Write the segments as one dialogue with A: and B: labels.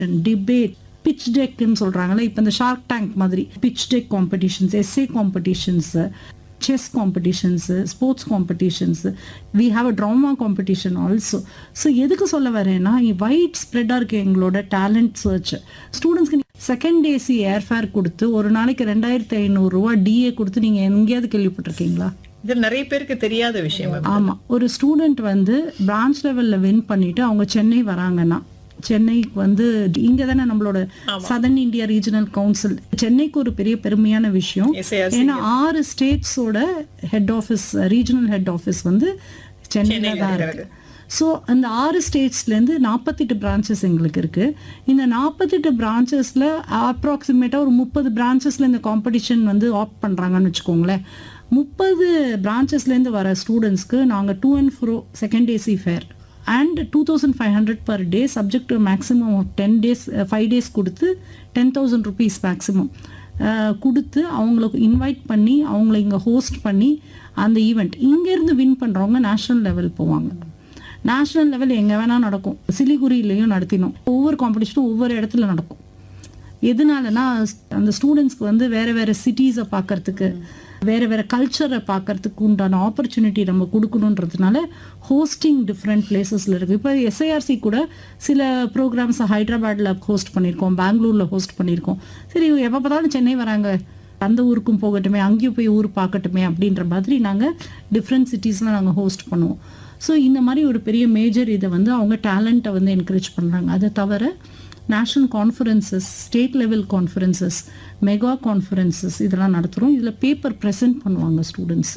A: Debate pitch டெக்னு சொல்றாங்கல்ல இப்போ இந்த ஷார்க் டேங்க் மாதிரி pitch deck competitions essay competitions chess competitions sports competitions we have a drama competition also so எதுக்கு சொல்ல வரேன்னா வைட் ஸ்ப்ரெட்டாக இருக்கு எங்களோட டேலண்ட் சர்ச் ஸ்டூடெண்ட்ஸ்க்கு செகண்ட் ஏசி ஏர்ஃபேர் கொடுத்து ஒரு நாளைக்கு ரெண்டாயிரத்தி ஐநூறுரூவா டிஏ கொடுத்து நீங்கள் எங்கேயாவது கேள்விப்பட்டிருக்கீங்களா
B: இது நிறைய பேருக்கு தெரியாத விஷயம் மேம்
A: ஆமா ஒரு ஸ்டூடெண்ட் வந்து பிரான்ச் லெவல்ல வின் பண்ணிட்டு அவங்க சென்னை வராங்கன்னா சென்னைக்கு வந்து இங்க தானே நம்மளோட சதர்ன் இந்தியா ரீஜனல் கவுன்சில் சென்னைக்கு ஒரு பெரிய பெருமையான விஷயம்
B: SARC.
A: ஏன்னா ஆறு ஸ்டேட்ஸோட head office regional head office வந்து சென்னையில தான் இருக்கு ஸோ அந்த ஆறு ஸ்டேட்ஸ்லேருந்து நாற்பத்தெட்டு பிரான்ச்சஸ் எங்களுக்கு இருக்கு இந்த நாற்பத்தெட்டு பிரான்ச்சஸில் அப்ராக்சிமேட்டாக ஒரு முப்பது பிரான்ச்சஸில் இந்த காம்படிஷன் வந்து ஆப்ட் பண்ணுறாங்கன்னு வச்சுக்கோங்களேன் முப்பது பிரான்ச்சஸ்லேருந்து வர ஸ்டூடெண்ட்ஸ்க்கு நாங்கள் to and fro second AC fare and two thousand five hundred per day subject to maximum of ten days five days கொடுத்து டென் தௌசண்ட் ருபீஸ் மேக்ஸிமம் கொடுத்து அவங்களுக்கு இன்வைட் பண்ணி அவங்கள இங்கே ஹோஸ்ட் பண்ணி அந்த ஈவெண்ட் இங்கேருந்து வின் பண்ணுறவங்க நேஷ்னல் லெவல் போவாங்க நேஷ்னல் லெவல் எங்கே வேணால் நடக்கும் சிலிகுரியிலையும் நடத்தினோம் ஒவ்வொரு காம்படிஷனும் ஒவ்வொரு இடத்துல நடக்கும் எதனாலனா அந்த ஸ்டூடெண்ட்ஸ்க்கு வந்து வேற வேற சிட்டிஸை பார்க்கறதுக்கு வேற வேற கல்ச்சரை பார்க்கறதுக்கு உண்டான ஆப்பர்ச்சுனிட்டி நம்ம கொடுக்கணுன்றதுனால ஹோஸ்டிங் டிஃப்ரெண்ட் பிளேசஸ்ல இருக்கு இப்போ எஸ்ஐஆர்சி கூட சில ப்ரோக்ராம்ஸ் ஹைதராபாத்ல ஹோஸ்ட் பண்ணியிருக்கோம் பெங்களூர்ல ஹோஸ்ட் பண்ணியிருக்கோம் சரி எப்போ பார்த்தாலும் சென்னை வராங்க அந்த ஊருக்கும் போகட்டுமே அங்கேயும் போய் ஊர் பார்க்கட்டுமே அப்படின்ற மாதிரி நாங்கள் டிஃப்ரெண்ட் சிட்டிஸில் நாங்கள் ஹோஸ்ட் பண்ணுவோம் ஸோ இந்த மாதிரி ஒரு பெரிய மேஜர் இதை வந்து அவங்க டேலண்ட்டை வந்து என்கரேஜ் பண்ணுறாங்க அதை தவிர national conferences state level conferences mega conferences இதெல்லாம் நடத்துகிறோம் இதில் பேப்பர் ப்ரெசென்ட் பண்ணுவாங்க ஸ்டூடெண்ட்ஸ்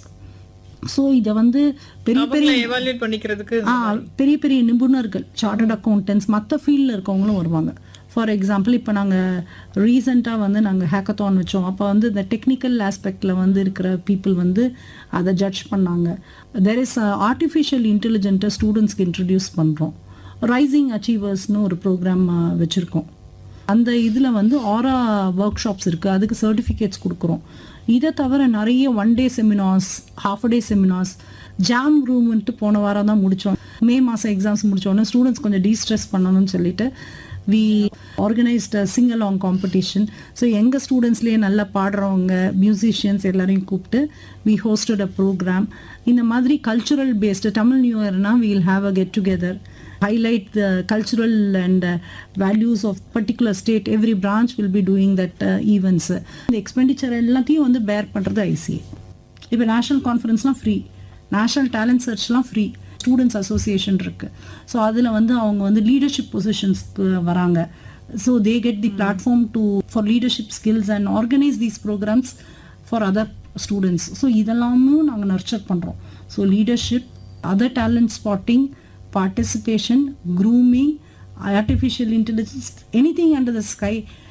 A: ஸோ இதை வந்து பெரிய பெரிய
B: அவங்கள எவாலுவேட் பண்ணிக்கிறதுக்கு
A: ஆ பெரிய பெரிய நிபுணர்கள் சார்ட்டர்ட் அக்கௌண்டன்ஸ் மற்ற ஃபீல்டில் இருக்கவங்களும் வருவாங்க ஃபார் எக்ஸாம்பிள் இப்போ நாங்கள் ரீசெண்டாக வந்து நாங்கள் ஹேக்கத்தான் வச்சோம் அப்போ வந்து இந்த டெக்னிக்கல் ஆஸ்பெக்டில் வந்து இருக்கிற பீப்புள் வந்து அதை ஜட்ஜ் பண்ணாங்க தெர் இஸ் ஆர்டிஃபிஷியல் இன்டெலிஜென்ட்டை ஸ்டூடெண்ட்ஸ்க்கு இன்ட்ரடியூஸ் பண்ணுறோம் ரைசிங் அச்சீவர்ஸ்னு ஒரு ப்ரோக்ராம் வச்சுருக்கோம் அந்த இதில் வந்து ஆரா ஒர்க் ஷாப்ஸ் இருக்குது அதுக்கு சர்டிஃபிகேட்ஸ் கொடுக்குறோம் இதை தவிர நிறைய one day seminars half day seminars jam ரூம்ன்ட்டு போன வாரம் தான் முடித்தோம் மே மாதம் எக்ஸாம்ஸ் முடித்தோன்னே ஸ்டூடெண்ட்ஸ் கொஞ்சம் டீஸ்ட்ரெஸ் பண்ணணும்னு சொல்லிட்டு we organised sing along competition so எங்கள் ஸ்டூடெண்ட்ஸ்லேயே நல்லா பாடுறவங்க மியூசிஷியன்ஸ் எல்லாரையும் கூப்பிட்டு வி ஹோஸ்டட் அ ப்ரோக்ராம் இந்த மாதிரி கல்ச்சுரல் பேஸ்டு தமிழ் நியூ இயர்னா we'll have a get together highlight the cultural and uh, values of particular state every branch will be doing that uh, events இந்த expenditure எல்லாத்தையும் வந்து bear பண்ணுறது ICA இப்போ national கான்ஃபரன்ஸ்லாம் free national talent சர்ச்லாம் free students association இருக்கு so அதில் வந்து அவங்க வந்து லீடர்ஷிப் பொசிஷன்ஸ்க்கு வராங்க so they get the platform to for leadership skills and organise these programmes for other students so இதெல்லாமும் நாங்கள் நர்ச்சர் பண்ணுறோம் so leadership other talent spotting participation, grooming, artificial intelligence, anything under the sky,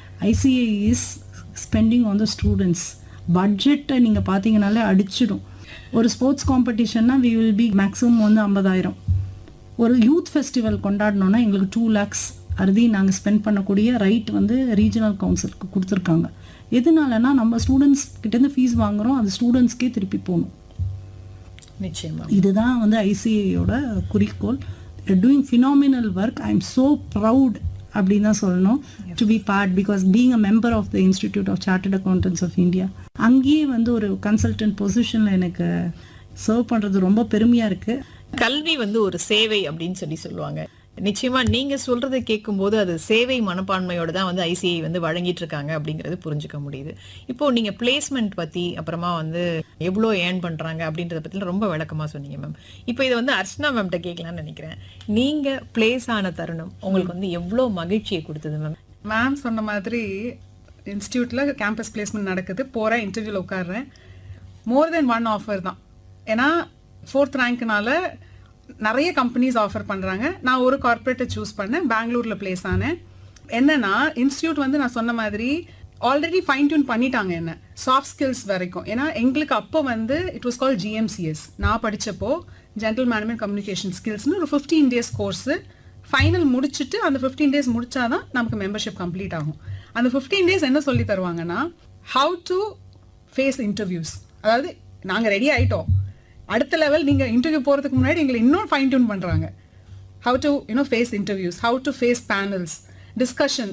A: ICA is spending on the students. பட்ஜெட்டை நீங்கள் பார்த்தீங்கனாலே அடிச்சிடும் ஒரு sports காம்படிஷன்னா we will be maximum வந்து ஐம்பதாயிரம் ஒரு யூத் ஃபெஸ்டிவல் கொண்டாடணும்னா எங்களுக்கு டூ லேக்ஸ் அறுதி நாங்கள் ஸ்பெண்ட் பண்ணக்கூடிய ரைட் வந்து ரீஜனல் கவுன்சிலுக்கு கொடுத்துருக்காங்க எதனாலனா நம்ம ஸ்டூடெண்ட்ஸ் கிட்டேருந்து ஃபீஸ் வாங்குறோம் அது ஸ்டூடெண்ட்ஸ்க்கே திருப்பி போகணும்
B: நிச்சயமா
A: இதுதான் வந்து ஐசிஐயோட குறிக்கோள் doing phenomenal work I am so proud அப்படின்னு தான் சொல்லணும் to be part because being a member of the Institute of Chartered Accountants of India அங்கேயே வந்து ஒரு கன்சல்டன்ட் பொசிஷனில் எனக்கு சர்வ் பண்ணுறது ரொம்ப பெருமையாக இருக்குது
B: கல்வி வந்து ஒரு சேவை அப்படின்னு சொல்லி சொல்லுவாங்க நிச்சயமா நீங்க சொல்றதை கேட்கும்போது அது சேவை மனப்பான்மையோட தான் வந்து ஐசிஐ வந்து வழங்கிட்டு இருக்காங்க அப்படிங்கறது புரிஞ்சுக்க முடியுது இப்போ நீங்க பிளேஸ்மெண்ட் பத்தி அப்புறமா வந்து எவ்வளோ ஏர்ன் பண்றாங்க அப்படின்றத பத்தி ரொம்ப விளக்கமா சொன்னீங்க மேம் இப்போ இதை வந்து அர்ச்சனா மேம்கிட்ட கேட்கலாம்னு நினைக்கிறேன் நீங்க பிளேஸ் ஆன தருணம் உங்களுக்கு வந்து எவ்வளோ மகிழ்ச்சியை கொடுத்தது மேம்
C: மேம் சொன்ன மாதிரி இன்ஸ்டியூட்டில் கேம்பஸ் பிளேஸ்மெண்ட் நடக்குது போகிறேன் இன்டர்வியூவில் உட்காடுறேன் மோர் தென் ஒன் ஆஃபர் தான் ஏன்னா ஃபோர்த் ரேங்க்னால நிறைய கம்பெனிஸ் ஆஃபர் பண்ணுறாங்க நான் ஒரு கார்ப்பரேட்டை சூஸ் பண்ணேன் பெங்களூரில் பிளேஸ் ஆனேன் என்னன்னா இன்ஸ்டியூட் வந்து நான் சொன்ன மாதிரி ஆல்ரெடி ஃபைன் டியூன் பண்ணிட்டாங்க என்ன சாஃப்ட் ஸ்கில்ஸ் வரைக்கும் ஏன்னா எங்களுக்கு அப்போ வந்து இட் வாஸ் கால் ஜிஎம்சிஎஸ் நான் படித்தப்போ ஜென்ரல் மேனேஜ்மெண்ட் கம்யூனிகேஷன் ஸ்கில்ஸ்னு ஒரு ஃபிஃப்டீன் டேஸ் கோர்ஸு ஃபைனல் முடிச்சுட்டு அந்த ஃபிஃப்டீன் டேஸ் முடிச்சாதான் நமக்கு மெம்பர்ஷிப் கம்ப்ளீட் ஆகும் அந்த ஃபிஃப்டீன் டேஸ் என்ன சொல்லி தருவாங்கன்னா ஹவு டு ஃபேஸ் இன்டர்வியூஸ் அதாவது நாங்கள் ரெடி ஆயிட்டோம் அடுத்த லெவல் நீங்கள் இன்டர்வியூ போகிறதுக்கு முன்னாடி எங்களை இன்னும் ஃபைன் டியூன் பண்ணுறாங்க how to you know face interviews how to face panels discussion